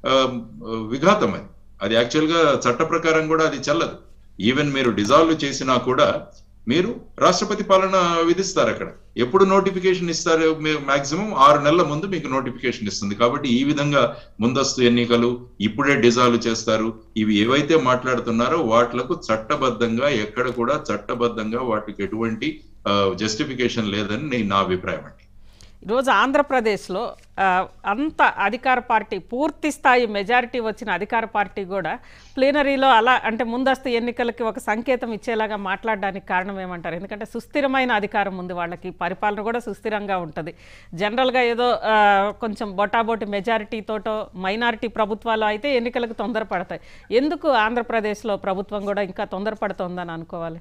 ఆ, విఘాతం అది అది యాక్చువల్ గా చట్ట ప్రకారం కూడా అది చెల్లదు ఈవెన్ మీరు డిజాల్వ్ చేసినా కూడా మీరు రాష్ట్రపతి పాలన విధిస్తారు అక్కడ ఎప్పుడు నోటిఫికేషన్ ఇస్తారు మాక్సిమం ఆరు నెలల ముందు మీకు నోటిఫికేషన్ ఇస్తుంది కాబట్టి ఈ విధంగా ముందస్తు ఎన్నికలు ఇప్పుడే డిజాల్వ్ చేస్తారు ఇవి ఏవైతే మాట్లాడుతున్నారో వాటిలకు చట్టబద్ధంగా ఎక్కడ కూడా చట్టబద్ధంగా వాటికి ఎటువంటి జస్టిఫికేషన్ లేదని నేను నా అభిప్రాయం అండి ఈరోజు ఆంధ్రప్రదేశ్లో ఆ, అంత అధికార పార్టీ పూర్తి స్థాయి మెజారిటీ వచ్చిన అధికార పార్టీ కూడా ప్లీనరీలో అలా అంటే ముందస్తు ఎన్నికలకి ఒక సంకేతం ఇచ్చేలాగా మాట్లాడడానికి కారణం ఏమంటారు ఎందుకంటే సుస్థిరమైన అధికారం ఉంది వాళ్ళకి పరిపాలన కూడా సుస్థిరంగా ఉంటుంది జనరల్గా ఏదో ఆ, కొంచెం బొటాబొటి మెజారిటీతోటో మైనారిటీ ప్రభుత్వాలు అయితే ఎన్నికలకు తొందరపడతాయి ఎందుకు ఆంధ్రప్రదేశ్లో ప్రభుత్వం కూడా ఇంకా తొందరపడుతోందని అనుకోవాలి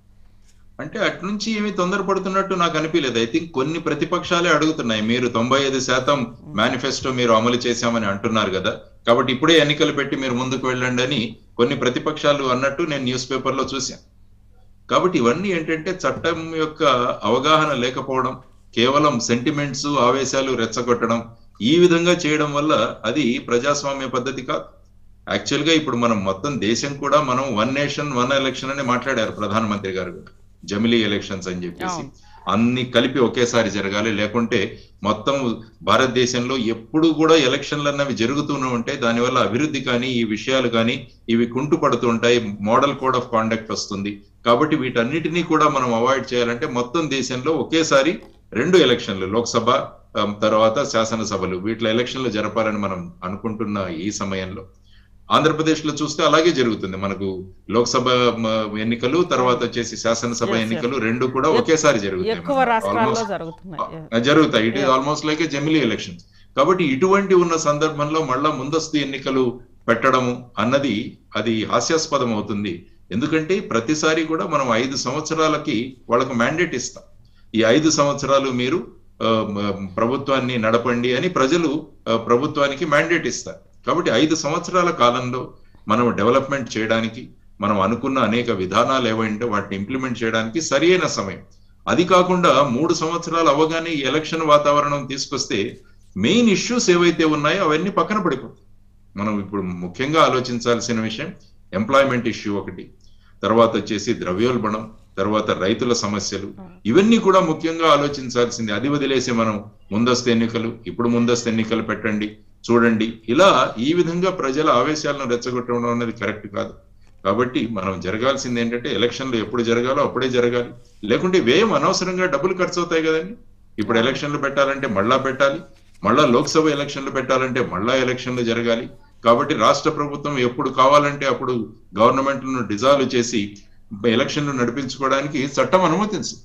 అంటే అటు నుంచి ఏమి తొందరపడుతున్నట్టు నాకు అనిపించలేదు ఐ థింక్ కొన్ని ప్రతిపక్షాలే అడుగుతున్నాయి మీరు తొంభై ఐదు శాతం మేనిఫెస్టో మీరు అమలు చేశామని అంటున్నారు కదా కాబట్టి ఇప్పుడే ఎన్నికలు పెట్టి మీరు ముందుకు వెళ్ళండి అని కొన్ని ప్రతిపక్షాలు అన్నట్టు నేను న్యూస్ పేపర్ లో చూశాను కాబట్టి ఇవన్నీ ఏంటంటే చట్టం యొక్క అవగాహన లేకపోవడం కేవలం సెంటిమెంట్స్ ఆవేశాలు రెచ్చగొట్టడం ఈ విధంగా చేయడం వల్ల అది ప్రజాస్వామ్య పద్ధతి కాదు యాక్చువల్ గా ఇప్పుడు మనం మొత్తం దేశం కూడా మనం వన్ నేషన్ వన్ ఎలక్షన్ అని మాట్లాడారు ప్రధానమంత్రి గారు కూడా జమిలీ ఎలక్షన్స్ అని చెప్పేసి అవును. అన్ని కలిపి ఒకేసారి జరగాలి లేకుంటే మొత్తం భారతదేశంలో ఎప్పుడు కూడా ఎలక్షన్లు అన్నవి జరుగుతూనే ఉంటాయి దానివల్ల అభివృద్ధి కానీ ఈ విషయాలు కానీ ఇవి కుంటుపడుతూ ఉంటాయి మోడల్ కోడ్ ఆఫ్ కాండక్ట్ వస్తుంది కాబట్టి వీటన్నిటినీ కూడా మనం అవాయిడ్ చేయాలంటే మొత్తం దేశంలో ఒకేసారి రెండు ఎలక్షన్లు లోక్సభ ఆ, తర్వాత శాసనసభలు వీటిలో ఎలక్షన్లు జరపాలని మనం అనుకుంటున్న ఈ సమయంలో ఆంధ్రప్రదేశ్ లో చూస్తే అలాగే జరుగుతుంది మనకు లోక్సభ మ, ఎన్నికలు తర్వాత వచ్చేసి శాసనసభ Yes, yes. ఎన్నికలు రెండు కూడా ఒకేసారి జరుగుతాయి ఎక్కువ మనకు. రాష్ట్రాల్లో Almost- జరుగుతున్నాయి ఆ, జరుగుతాయి ఇట్ ఈస్ ఆల్మోస్ట్ లైక్ జమిలీ ఎలక్షన్స్ కాబట్టి ఇటువంటి ఉన్న సందర్భంలో మళ్ళా ముందస్తు ఎన్నికలు పెట్టడము అన్నది అది హాస్యాస్పదం అవుతుంది ఎందుకంటే ప్రతిసారి కూడా మనం ఐదు సంవత్సరాలకి వాళ్ళకు మ్యాండేట్ ఇస్తాం ఈ ఐదు సంవత్సరాలు మీరు ఆ, మ- ప్రభుత్వాన్ని నడపండి అని ప్రజలు ఆ, ప్రభుత్వానికి మ్యాండేట్ ఇస్తారు కాబట్టి ఐదు సంవత్సరాల కాలంలో మనం డెవలప్మెంట్ చేయడానికి మనం అనుకున్న అనేక విధానాలు ఏవంటే వాటిని ఇంప్లిమెంట్ చేయడానికి సరియైన సమయం అది కాకుండా మూడు సంవత్సరాలు అవగానే ఈ ఎలక్షన్ వాతావరణం తీసుకొస్తే మెయిన్ ఇష్యూస్ ఏవైతే ఉన్నాయో అవన్నీ పక్కన పడిపోతాయి మనం ఇప్పుడు ముఖ్యంగా ఆలోచించాల్సిన విషయం ఎంప్లాయ్మెంట్ ఇష్యూ ఒకటి తర్వాత వచ్చేసి ద్రవ్యోల్బణం తర్వాత రైతుల సమస్యలు ఇవన్నీ కూడా ముఖ్యంగా ఆలోచించాల్సింది అది వదిలేసి మనం ముందస్తు ఎన్నికలు ఇప్పుడు ముందస్తు ఎన్నికలు పెట్టండి చూడండి ఇలా ఈ విధంగా ప్రజల ఆవేశాలను రెచ్చగొట్టడం అనేది కరెక్ట్ కాదు కాబట్టి మనం జరగాల్సింది ఏంటంటే ఎలక్షన్లు ఎప్పుడు జరగాలో అప్పుడే జరగాలి లేకుంటే వ్యయం అనవసరంగా డబ్బులు ఖర్చు అవుతాయి కదండి ఇప్పుడు ఎలక్షన్లు పెట్టాలంటే మళ్ళా పెట్టాలి మళ్ళా లోక్సభ ఎలక్షన్లు పెట్టాలంటే మళ్ళా ఎలక్షన్లు జరగాలి కాబట్టి రాష్ట్ర ప్రభుత్వం ఎప్పుడు కావాలంటే అప్పుడు గవర్నమెంట్లను డిజాల్వ్ చేసి ఎలక్షన్లు నడిపించుకోవడానికి చట్టం అనుమతించు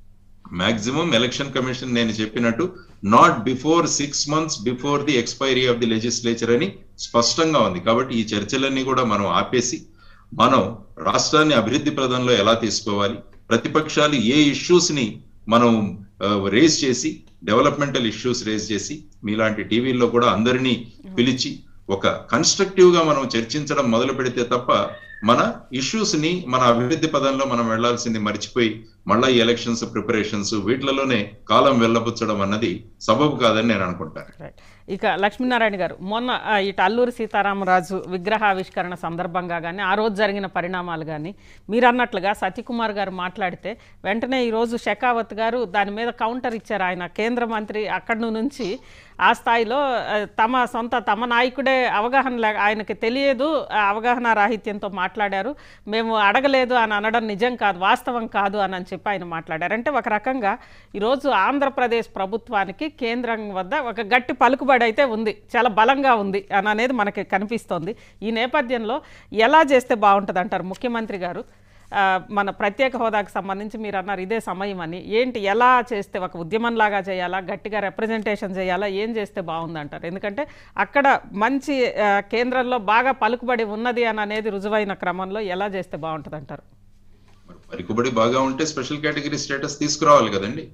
మాక్సిమం ఎలక్షన్ కమిషన్ నేను చెప్పినట్టు not before six months before the expiry of the legislature అని స్పష్టంగా ఉంది కాబట్టి ఈ చర్చలన్నీ కూడా మనం ఆపేసి మనం రాష్ట్రాన్ని అభివృద్ధి ప్రదంలో ఎలా తీసుకోవాలి ప్రతిపక్షాలు ఏ ఇష్యూస్ ని మనం రేజ్ చేసి డెవలప్మెంటల్ ఇష్యూస్ రేజ్ చేసి మీలాంటి టీవీల్లో కూడా అందరినీ పిలిచి ఒక కన్స్ట్రక్టివ్ గా మనం చర్చించడం మొదలు పెడితే తప్ప మన ఇష్యూస్ ని మన అభివృద్ధి పదంలో మనం వెళ్లాల్సింది మర్చిపోయి మళ్ళా ఈ ఎలక్షన్స్ ప్రిపరేషన్స్ వీటిలలోనే కాలం వెళ్ళబుచ్చడం అన్నది సబబు కాదని నేను అనుకుంటాను రైట్ ఇక లక్ష్మీనారాయణ గారు మొన్న ఆ, ఇటు అల్లూరి సీతారామరాజు విగ్రహావిష్కరణ సందర్భంగా కానీ ఆ రోజు జరిగిన పరిణామాలు కానీ మీరు అన్నట్లుగా సత్యకుమార్ గారు మాట్లాడితే వెంటనే ఈరోజు షెకావత్ గారు దాని మీద కౌంటర్ ఇచ్చారు ఆయన కేంద్ర మంత్రి అక్కడి నుంచి ఆ స్థాయిలో ఆ, తమ సొంత తమ నాయకుడే అవగాహన లే ఆయనకి తెలియదు ఆ అవగాహన రాహిత్యంతో మాట్లాడారు మేము అడగలేదు అని అనడం నిజం కాదు వాస్తవం కాదు అని అని చెప్పి ఆయన మాట్లాడారు అంటే ఒక రకంగా ఈరోజు ఆంధ్రప్రదేశ్ ప్రభుత్వానికి కేంద్రం వద్ద ఒక గట్టి పలుకుబడి అయితే ఉంది చాలా బలంగా ఉంది అని అనేది మనకి కనిపిస్తోంది ఈ నేపథ్యంలో ఎలా చేస్తే బాగుంటుంది అంటారు ముఖ్యమంత్రి గారు ఆ, మన ప్రత్యేక హోదాకు సంబంధించి మీరు అన్నారు ఇదే సమయం అని ఏంటి ఎలా చేస్తే ఒక ఉద్యమంలాగా చేయాలా గట్టిగా రిప్రజెంటేషన్ చేయాలా ఏం చేస్తే బాగుంది అంటారు ఎందుకంటే అక్కడ మంచి ఆ, కేంద్రంలో బాగా పలుకుబడి ఉన్నది అని అనేది రుజువైన క్రమంలో ఎలా చేస్తే బాగుంటుంది అంటారు మరి పలుకుబడి బాగా ఉంటే స్పెషల్ కేటగిరీ స్టేటస్ తీసుకురావాలి కదండి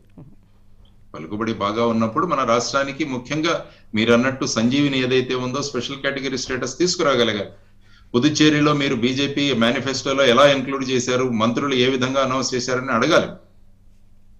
పలుకుబడి బాగా ఉన్నప్పుడు మన రాష్ట్రానికి ముఖ్యంగా మీరు అన్నట్టు సంజీవిని ఏదైతే ఉందో స్పెషల్ కేటగిరీ స్టేటస్ తీసుకురాగలగాలి పుదుచ్చేరిలో మీరు బీజేపీ మేనిఫెస్టోలో ఎలా ఇంక్లూడ్ చేశారు మంత్రులు ఏ విధంగా అనౌన్స్ చేశారని అడగాలి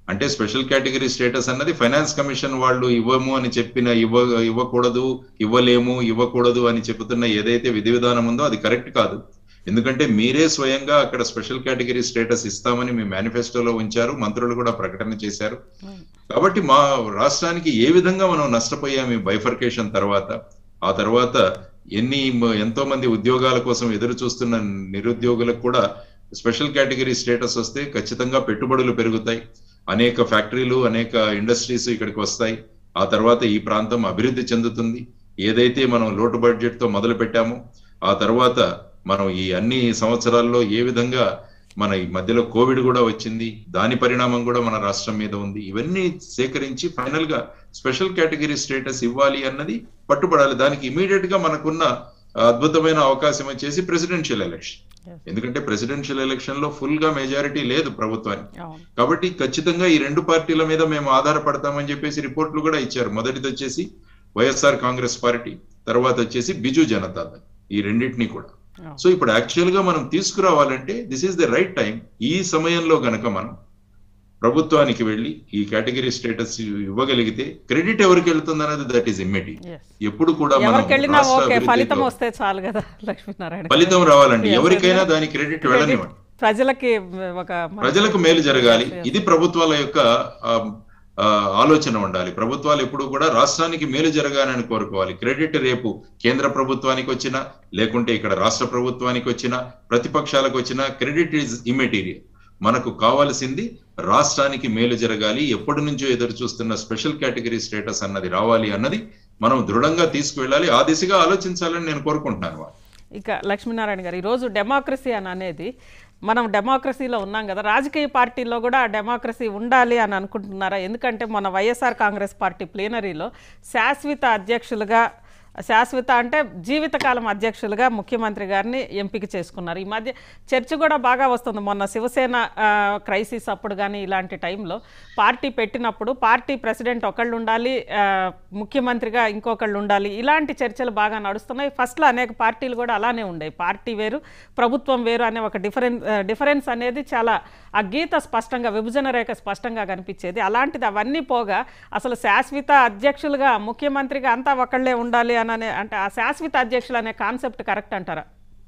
అంటే స్పెషల్ కేటగిరీ స్టేటస్ అన్నది ఫైనాన్స్ కమిషన్ వాళ్ళు ఇవ్వము అని చెప్పిన ఇవ్వ ఇవ్వకూడదు ఇవ్వలేము ఇవ్వకూడదు అని చెబుతున్న ఏదైతే విధి విధానం ఉందో అది కరెక్ట్ కాదు ఎందుకంటే మీరే స్వయంగా అక్కడ స్పెషల్ కేటగిరీ స్టేటస్ ఇస్తామని మీ మేనిఫెస్టోలో ఉంచారు మంత్రులు కూడా ప్రకటన చేశారు కాబట్టి మా రాష్ట్రానికి ఏ విధంగా మనం నష్టపోయాము ఈ బైఫర్కేషన్ తర్వాత ఆ తర్వాత ఎన్ని ఎంతో మంది ఉద్యోగాల కోసం ఎదురు చూస్తున్న నిరుద్యోగులకు కూడా స్పెషల్ కేటగిరీ స్టేటస్ వస్తే ఖచ్చితంగా పెట్టుబడులు పెరుగుతాయి అనేక ఫ్యాక్టరీలు అనేక ఇండస్ట్రీస్ ఇక్కడికి వస్తాయి ఆ తర్వాత ఈ ప్రాంతం అభివృద్ధి చెందుతుంది ఏదైతే మనం లోటు బడ్జెట్ తో మొదలు పెట్టామో ఆ తర్వాత మనం ఈ అన్ని సంవత్సరాల్లో ఏ విధంగా మన ఈ మధ్యలో కోవిడ్ కూడా వచ్చింది దాని పరిణామం కూడా మన రాష్ట్రం మీద ఉంది ఇవన్నీ సేకరించి ఫైనల్ గా స్పెషల్ కేటగిరీ స్టేటస్ ఇవ్వాలి అన్నది పట్టుబడాలి దానికి ఇమీడియట్ గా మనకున్న అద్భుతమైన అవకాశం వచ్చేసి ప్రెసిడెన్షియల్ ఎలక్షన్ ఎందుకంటే ప్రెసిడెన్షియల్ ఎలక్షన్ లో ఫుల్ గా మెజారిటీ లేదు ప్రభుత్వానికి అవును కాబట్టి ఖచ్చితంగా ఈ రెండు పార్టీల మీద మేము ఆధారపడతామని చెప్పేసి రిపోర్ట్లు కూడా ఇచ్చారు మొదటిది వచ్చేసి వైఎస్ఆర్ కాంగ్రెస్ పార్టీ తర్వాత వచ్చేసి బిజు జనతా దళ్ ఈ రెండింటినీ కూడా అవును. సో ఇప్పుడు యాక్చువల్ గా మనం తీసుకురావాలంటే this is the right time ఈ సమయంలో గనక మనం ప్రభుత్వానికి వెళ్ళి ఈ కేటగిరీ స్టేటస్ ఇవ్వగలిగితే క్రెడిట్ ఎవరికి వెళ్తుంది అనేది దట్ ఈస్ ఇమ్మీడియట్ Yes. ఎప్పుడు కూడా మనం ఎవరికి వెళ్ళినా రాష్ట్ర ఓకే ఫలితం అభివృద్ధిలో వస్తే చాలు కదా లక్ష్మీనారాయణ గారు. ఫలితం రావాలండి Yes, ఎవరికైనా yes. దాని క్రెడిట్ వెళ్ళనివ్వండి ప్రజలకి ఒక మంచి- ప్రజలకు మేలు జరగాలి Yes, yes. ఇది ప్రభుత్వాల యొక్క ఆ, ఆ, ఆలోచన ఉండాలి ప్రభుత్వాలు ఎప్పుడు కూడా రాష్ట్రానికి మేలు జరగాలని కోరుకోవాలి క్రెడిట్ రేపు కేంద్ర ప్రభుత్వానికి వచ్చినా లేకుంటే ఇక్కడ రాష్ట్ర ప్రభుత్వానికి వచ్చినా ప్రతిపక్షాలకు వచ్చినా క్రెడిట్ ఈజ్ ఇమ్మెటీరియల్ మనకు కావాల్సింది రాష్ట్రానికి మేలు జరగాలి ఎప్పటి నుంచో ఎదురు చూస్తున్న స్పెషల్ కేటగిరీ స్టేటస్ అన్నది రావాలి అన్నది మనం దృఢంగా తీసుకువెళ్ళాలి ఆ దిశగా ఆలోచించాలని నేను కోరుకుంటున్నాను వాళ్ళు ఇక లక్ష్మీనారాయణ గారు ఈరోజు డెమోక్రసీ అని అనేది మనం డెమోక్రసీలో ఉన్నాం కదా రాజకీయ పార్టీల్లో కూడా ఆ డెమోక్రసీ ఉండాలి అని అనుకుంటున్నారా ఎందుకంటే మన వైఎస్ఆర్ కాంగ్రెస్ పార్టీ ప్లీనరీలో శాశ్వత అధ్యక్షులుగా శాశ్వత అంటే జీవితకాలం అధ్యక్షులుగా ముఖ్యమంత్రి గారిని ఎంపిక చేసుకున్నారు ఈ మధ్య చర్చ కూడా బాగా వస్తుంది మొన్న శివసేన ఆ, క్రైసిస్ అప్పుడు కానీ ఇలాంటి టైంలో పార్టీ పెట్టినప్పుడు పార్టీ ప్రెసిడెంట్ ఒకళ్ళు ఉండాలి ఆ, ముఖ్యమంత్రిగా ఇంకొకళ్ళు ఉండాలి ఇలాంటి చర్చలు బాగా నడుస్తున్నాయి ఫస్ట్లో అనేక పార్టీలు కూడా అలానే ఉండేవి పార్టీ వేరు ప్రభుత్వం వేరు అనే ఒక డిఫరెన్స్ డిఫరెన్స్ అనేది చాలా ఆ గీత స్పష్టంగా విభజన రేఖ స్పష్టంగా కనిపించేది అలాంటిది అవన్నీ పోగా అసలు శాశ్వత అధ్యక్షులుగా ముఖ్యమంత్రిగా అంతా ఒకళ్ళే ఉండాలి అని అనే అంటే ఆ శాశ్వత అధ్యక్షులు అనే కాన్సెప్ట్ కరెక్ట్ అంటారా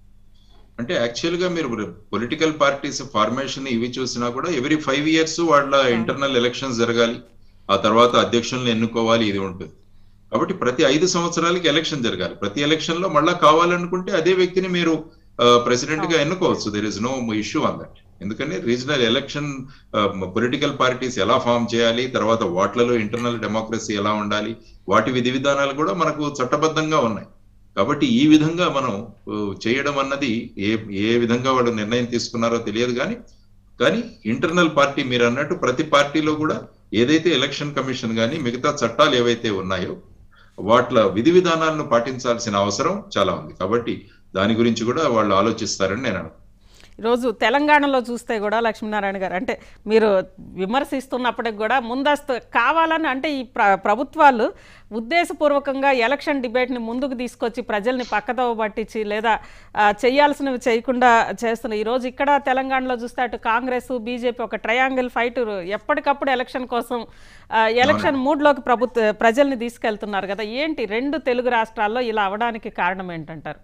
అంటే యాక్చువల్ గా మీరు పొలిటికల్ పార్టీస్ ఫార్మేషన్ ఇవి చూసినా కూడా ఎవ్రీ ఫైవ్ ఇయర్స్ వాళ్ళ ఇంటర్నల్ ఎలక్షన్స్ జరగాలి ఆ తర్వాత అధ్యక్షులను ఎన్నుకోవాలి ఇది ఉంటుంది కాబట్టి ప్రతి ఐదు సంవత్సరాలకి ఎలక్షన్ జరగాలి ప్రతి ఎలక్షన్ లో మళ్ళా కావాలనుకుంటే అదే వ్యక్తిని మీరు ప్రెసిడెంట్ గా ఎన్నుకోవచ్చు there is no issue on that ఎందుకంటే రీజనల్ ఎలక్షన్ పొలిటికల్ పార్టీస్ ఎలా ఫామ్ చేయాలి తర్వాత వాట్లలో ఇంటర్నల్ డెమోక్రసీ ఎలా ఉండాలి వాటి విధి విధానాలు కూడా మనకు చట్టబద్ధంగా ఉన్నాయి కాబట్టి ఈ విధంగా మనం ఆ, చేయడం అన్నది ఏ ఏ విధంగా వాళ్ళు నిర్ణయం తీసుకున్నారో తెలియదు కానీ కానీ ఇంటర్నల్ పార్టీ మీరు అన్నట్టు ప్రతి పార్టీలో కూడా ఏదైతే ఎలక్షన్ కమిషన్ కానీ మిగతా చట్టాలు ఏవైతే ఉన్నాయో వాట్ల విధి విధానాలను పాటించాల్సిన అవసరం చాలా ఉంది కాబట్టి దాని గురించి కూడా వాళ్ళు ఆలోచిస్తారని నేను అనుకుంటున్నాను ఈరోజు తెలంగాణలో చూస్తే కూడా లక్ష్మీనారాయణ గారు అంటే మీరు విమర్శిస్తున్నప్పటికి కూడా ముందస్తు కావాలని అంటే ఈ ప్ర ప్రభుత్వాలు ఉద్దేశపూర్వకంగా ఎలక్షన్ డిబేట్ని ముందుకు తీసుకొచ్చి ప్రజల్ని పక్కదోవ పట్టించి లేదా ఆ, చేయాల్సినవి చేయకుండా చేస్తున్నారు ఈరోజు ఇక్కడ తెలంగాణలో చూస్తే అటు కాంగ్రెస్ బీజేపీ ఒక ట్రయాంగిల్ ఫైట్ ఎప్పటికప్పుడు ఎలక్షన్ కోసం ఆ, ఎలక్షన్ మూడ్లోకి ప్రభుత్వ ప్రజల్ని తీసుకెళ్తున్నారు కదా ఏంటి రెండు తెలుగు రాష్ట్రాల్లో ఇలా అవడానికి కారణం ఏంటంటారు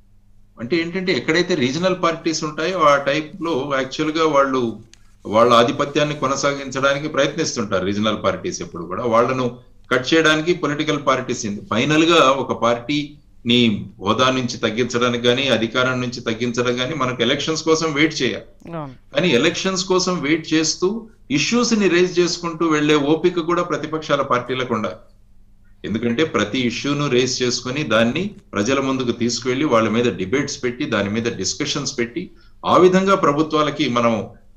అంటే ఏంటంటే ఎక్కడైతే రీజనల్ పార్టీస్ ఉంటాయో ఆ టైప్ లో యాక్చువల్ గా వాళ్ళు వాళ్ళ ఆధిపత్యాన్ని కొనసాగించడానికి ప్రయత్నిస్తుంటారు రీజనల్ పార్టీస్ ఎప్పుడు కూడా వాళ్ళను కట్ చేయడానికి పొలిటికల్ పార్టీస్ ఫైనల్ గా ఒక పార్టీ నీ హోదా నుంచి తగ్గించడానికి కానీ అధికారం నుంచి తగ్గించడం కానీ మనకు ఎలక్షన్స్ కోసం వెయిట్ చేయాలి అవును కానీ ఎలక్షన్స్ కోసం వెయిట్ చేస్తూ ఇష్యూస్ ని రేజ్ చేసుకుంటూ వెళ్లే ఓపిక కూడా ప్రతిపక్షాల పార్టీలకు ఉండాలి ఎందుకంటే ప్రతి ఇష్యూను రేస్ చేసుకొని దాన్ని ప్రజల ముందుకు తీసుకువెళ్లి వాళ్ళ మీద డిబేట్స్ పెట్టి దాని మీద డిస్కషన్స్ పెట్టి ఆ విధంగా ప్రభుత్వాలకి మనం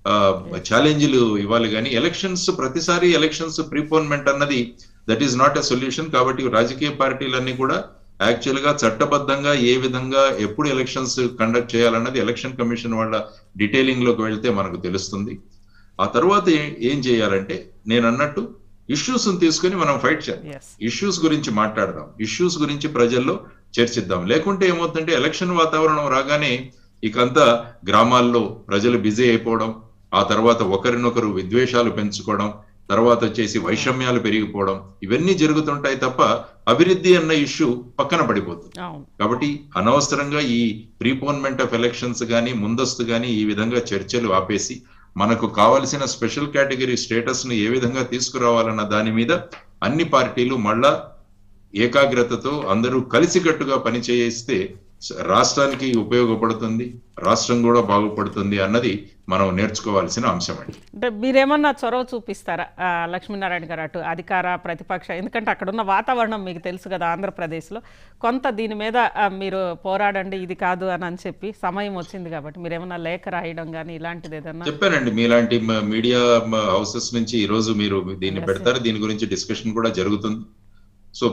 ఛాలెంజ్లు ఇవ్వాలి కానీ ఎలక్షన్స్ ప్రతిసారి ఎలక్షన్స్ ప్రీపోన్మెంట్ అన్నది that is not a solution కాబట్టి రాజకీయ పార్టీలన్నీ కూడా యాక్చువల్ గా చట్టబద్ధంగా ఏ విధంగా ఎప్పుడు ఎలక్షన్స్ కండక్ట్ చేయాలన్నది ఎలక్షన్ కమిషన్ వాళ్ళ డీటెయిలింగ్ లోకి వెళ్తే మనకు తెలుస్తుంది ఆ తర్వాత ఏ- ఏం చేయాలంటే నేను అన్నట్టు ఇష్యూస్ తీసుకుని మనం ఫైట్ చేయాలి ఎస్ ఇష్యూస్ గురించి మాట్లాడదాం ఇష్యూస్ గురించి ప్రజల్లో చర్చిద్దాం లేకుంటే ఏమవుతుందంటే ఎలక్షన్ వాతావరణం రాగానే ఇకంతా గ్రామాల్లో ప్రజలు బిజీ అయిపోవడం ఆ తర్వాత ఒకరినొకరు విద్వేషాలు పెంచుకోవడం తర్వాత వచ్చేసి వైషమ్యాలు పెరిగిపోవడం ఇవన్నీ జరుగుతుంటాయి తప్ప అభివృద్ధి అన్న ఇష్యూ పక్కన పడిపోతుంది అవును కాబట్టి అనవసరంగా ఈ ప్రీపోన్మెంట్ ఆఫ్ ఎలక్షన్స్ కానీ ముందస్తు కానీ ఈ విధంగా చర్చలు ఆపేసి మనకు కావలసిన స్పెషల్ కేటగిరీ స్టేటస్ ను ఏ విధంగా తీసుకురావాలన్న దాని మీద అన్ని పార్టీలు మళ్ళా ఏకాగ్రతతో అందరూ కలిసికట్టుగా పనిచేస్తే స- రాష్ట్రానికి ఉపయోగపడుతుంది రాష్ట్రం కూడా బాగుపడుతుంది అన్నది మనం నేర్చుకోవాల్సిన అంశం అండి అంటే మీరేమన్నా చొరవ చూపిస్తారా ఆ, లక్ష్మీనారాయణ గారు అటు అధికార ప్రతిపక్ష ఎందుకంటే అక్కడ ఉన్న వాతావరణం మీకు తెలుసు కదా ఆంధ్రప్రదేశ్లో కొంత దీని మీద ఆ, మీరు పోరాడండి ఇది కాదు అని అని చెప్పి సమయం వచ్చింది కాబట్టి మీరు ఏమన్నా లేఖ రాయడం కానీ ఇలాంటిది ఏదన్నా చెప్పానండి మీలాంటి మ- మీడియా మ- హౌసెస్ నుంచి ఈ రోజు మీరు దీన్ని పెడతారు దీని గురించి డిస్కషన్ కూడా జరుగుతుంది సో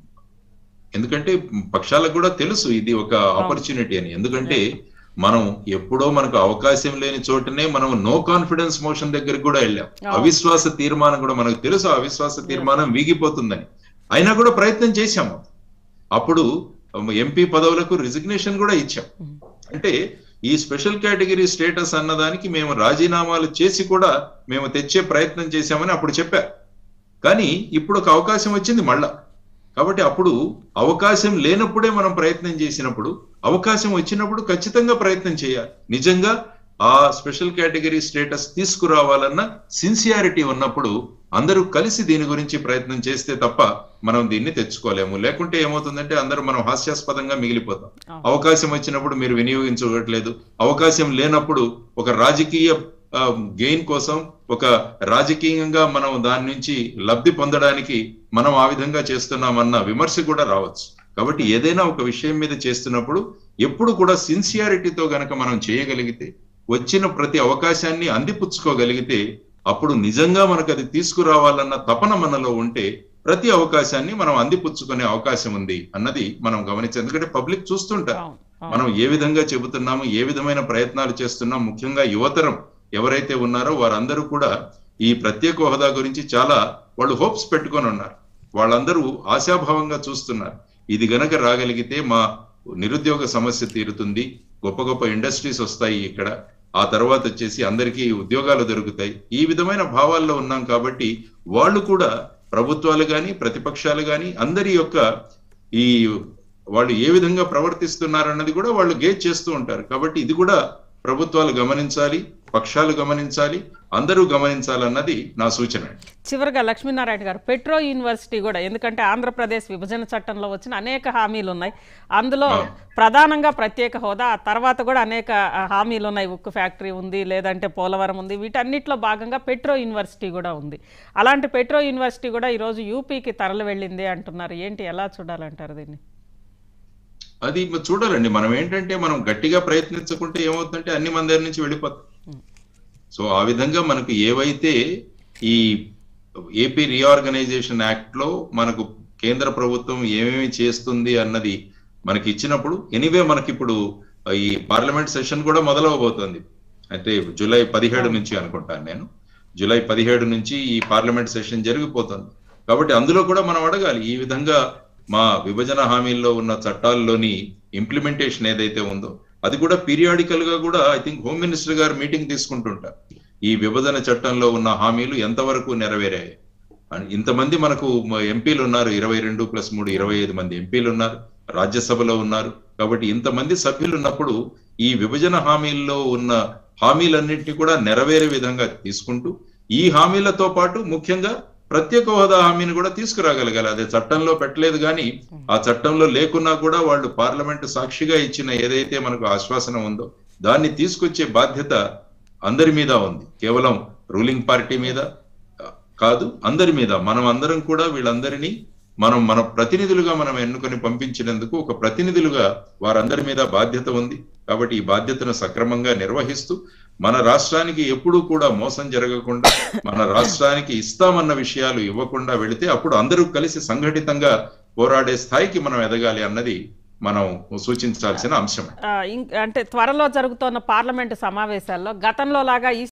ఎందుకంటే పక్షాలకు కూడా తెలుసు ఇది ఒక ఆపర్చునిటీ అని ఎందుకంటే మనం ఎప్పుడో మనకు అవకాశం లేని చోటనే మనం నో కాన్ఫిడెన్స్ మోషన్ దగ్గరికి కూడా వెళ్ళాం అవిశ్వాస తీర్మానం కూడా మనకు తెలుసు ఆ అవిశ్వాస తీర్మానం వీగిపోతుందని అయినా కూడా ప్రయత్నం చేశాము అప్పుడు ఎంపీ పదవులకు రిజిగ్నేషన్ కూడా ఇచ్చాం అంటే ఈ స్పెషల్ కేటగిరీ స్టేటస్ అన్నదానికి మేము రాజీనామాలు చేసి కూడా మేము తెచ్చే ప్రయత్నం చేశామని అప్పుడు చెప్పారు కానీ ఇప్పుడు ఒక అవకాశం వచ్చింది మళ్ళా కాబట్టి అప్పుడు అవకాశం లేనప్పుడే మనం ప్రయత్నం చేసినప్పుడు అవకాశం వచ్చినప్పుడు ఖచ్చితంగా ప్రయత్నం చేయాలి నిజంగా ఆ స్పెషల్ కేటగిరీ స్టేటస్ తీసుకురావాలన్న సిన్సియారిటీ ఉన్నప్పుడు అందరూ కలిసి దీని గురించి ప్రయత్నం చేస్తే తప్ప మనం దీన్ని తెచ్చుకోలేము లేకుంటే ఏమవుతుందంటే అందరూ మనం హాస్యాస్పదంగా మిగిలిపోతాం అవకాశం వచ్చినప్పుడు మీరు వినియోగించుకోవట్లేదు అవకాశం లేనప్పుడు ఒక రాజకీయ గెయిన్ కోసం ఒక రాజకీయంగా మనం దాని నుంచి లబ్ధి పొందడానికి మనం ఆ విధంగా చేస్తున్నామన్న విమర్శ కూడా రావచ్చు కాబట్టి ఏదైనా ఒక విషయం మీద చేస్తున్నప్పుడు ఎప్పుడు కూడా సిన్సియారిటీతో గనక మనం చేయగలిగితే వచ్చిన ప్రతి అవకాశాన్ని అందిపుచ్చుకోగలిగితే అప్పుడు నిజంగా మనకు అది తీసుకురావాలన్న తపన మనలో ఉంటే ప్రతి అవకాశాన్ని మనం అందిపుచ్చుకునే అవకాశం ఉంది అన్నది మనం గమనించాలి ఎందుకంటే పబ్లిక్ చూస్తుంటారు అవును అవును. మనం ఏ విధంగా చెబుతున్నాము ఏ విధమైన ప్రయత్నాలు చేస్తున్నాం ముఖ్యంగా యువతరం ఎవరైతే ఉన్నారో వారందరూ కూడా ఈ ప్రత్యేక హోదా గురించి చాలా వాళ్ళు హోప్స్ పెట్టుకొని ఉన్నారు వాళ్ళందరూ ఆశాభావంగా చూస్తున్నారు ఇది గనక రాగలిగితే మా నిరుద్యోగ సమస్య తీరుతుంది గొప్ప గొప్ప ఇండస్ట్రీస్ వస్తాయి ఇక్కడ ఆ తర్వాత వచ్చేసి అందరికీ ఉద్యోగాలు దొరుకుతాయి ఈ విధమైన భావాల్లో ఉన్నాం కాబట్టి వాళ్ళు కూడా ప్రభుత్వాలు గాని ప్రతిపక్షాలు గాని అందరి యొక్క ఈ వాళ్ళు ఏ విధంగా ప్రవర్తిస్తున్నారన్నది కూడా వాళ్ళు గేజ్ చేస్తూ ఉంటారు కాబట్టి ఇది కూడా ప్రభుత్వాలు గమనించాలి పక్షాలు గమనించాలి అందరూ గమనించాలన్నది నా సూచన చివరిగా లక్ష్మీనారాయణ గారు పెట్రో యూనివర్సిటీ కూడా ఎందుకంటే ఆంధ్రప్రదేశ్ విభజన చట్టంలో వచ్చిన అనేక హామీలు ఉన్నాయి అందులో ప్రధానంగా ప్రత్యేక హోదా ఆ తర్వాత కూడా అనేక ఆ, హామీలు ఉన్నాయి ఉక్కు ఫ్యాక్టరీ ఉంది లేదంటే పోలవరం ఉంది వీటన్నిటిలో భాగంగా పెట్రో యూనివర్సిటీ కూడా ఉంది అలాంటి పెట్రో యూనివర్సిటీ కూడా ఈరోజు యూపీకి తరలి వెళ్ళింది అంటున్నారు ఏంటి ఎలా చూడాలంటారు దీన్ని అది మ- చూడాలండి మనం ఏంటంటే మనం గట్టిగా ప్రయత్నించకుంటే ఏమవుతుందంటే అన్ని మన దగ్గర నుంచి వెళ్ళిపోతాం సో ఆ విధంగా మనకు ఏవైతే ఈ ఏపీ రీఆర్గనైజేషన్ యాక్ట్ లో మనకు కేంద్ర ప్రభుత్వం ఏమేమి చేస్తుంది అన్నది మనకి ఇచ్చినప్పుడు ఎనీవే మనకి ఇప్పుడు ఈ పార్లమెంట్ సెషన్ కూడా మొదలవబోతోంది అంటే జూలై పదిహేడు నుంచి అనుకుంటాను నేను జూలై పదిహేడు నుంచి ఈ పార్లమెంట్ సెషన్ జరిగిపోతుంది కాబట్టి అందులో కూడా మనం అడగాలి ఈ విధంగా మా విభజన హామీల్లో ఉన్న చట్టాల్లోని ఇంప్లిమెంటేషన్ ఏదైతే ఉందో అది కూడా పీరియాడికల్ గా కూడా ఐ థింక్ హోమ్ మినిస్టర్ గారు మీటింగ్ తీసుకుంటుంటారు ఈ విభజన చట్టంలో ఉన్న హామీలు ఎంతవరకు నెరవేరాయి అని ఇంతమంది మనకు మ- ఎంపీలు ఉన్నారు ఇరవై రెండు ప్లస్ మూడు ఇరవై ఐదు మంది ఎంపీలు ఉన్నారు రాజ్యసభలో ఉన్నారు కాబట్టి ఇంతమంది సభ్యులు ఉన్నప్పుడు ఈ విభజన హామీల్లో ఉన్న హామీలన్నింటినీ కూడా నెరవేరే విధంగా తీసుకుంటూ ఈ హామీలతో పాటు ముఖ్యంగా ప్రత్యేక హోదా హామీని కూడా తీసుకురాగలగాలి అదే చట్టంలో పెట్టలేదు కానీ ఆ చట్టంలో లేకున్నా కూడా వాళ్ళు పార్లమెంటు సాక్షిగా ఇచ్చిన ఏదైతే మనకు ఆశ్వాసన ఉందో దాన్ని తీసుకొచ్చే బాధ్యత అందరి మీద ఉంది కేవలం రూలింగ్ పార్టీ మీద ఆ, కాదు అందరి మీద మనం అందరం కూడా వీళ్ళందరినీ మనం మన ప్రతినిధులుగా మనం ఎన్నుకొని పంపించినందుకు ఒక ప్రతినిధులుగా వారందరి మీద బాధ్యత ఉంది కాబట్టి ఈ బాధ్యతను సక్రమంగా నిర్వహిస్తూ మన రాష్ట్రానికి ఎప్పుడూ కూడా మోసం జరగకుండా మన రాష్ట్రానికి ఇస్తామన్న విషయాలు ఇవ్వకుండా వెళితే అప్పుడు అందరూ కలిసి సంఘటితంగా పోరాడే స్థాయికి మనం ఎదగాలి అన్నది మనం సూచించాల్సిన అంశం ఆ, ఇంక్- అంటే త్వరలో జరుగుతున్న పార్లమెంటు సమావేశాల్లో గతంలో లాగా ఈ